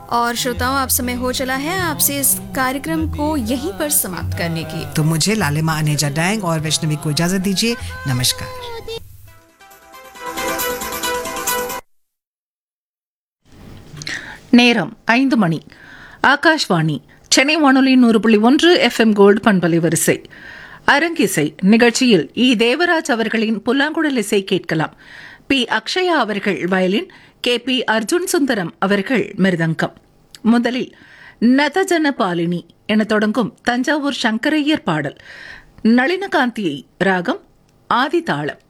और श्रोताओं आप समय हो चला है आपसे इस कार्यक्रम को यहीं पर समाप्त करने की तो मुझे लालिमा अनेजा डैंग और वैष्णवी को इजाजत दीजिए नमस्कार நேரம் ஐந்து மணி ஆகாஷ்வாணி சென்னை வானொலி நூறு புள்ளி ஒன்று எஃப்எம் கோல்டு பண்பலை வரிசை அரங்கிசை நிகழ்ச்சியில் இ தேவராஜ் அவர்களின் புல்லாங்குழல் இசை கேட்கலாம் பி அக்ஷயா அவர்கள் violin K P Arjun Sundaram அவர்கள் மிருதங்கம் முதலில் நதஜன பாலினி என தொடங்கும் தஞ்சாவூர் சங்கரையர் பாடல் நளினகாந்தியை ராகம் ஆதிதாளம்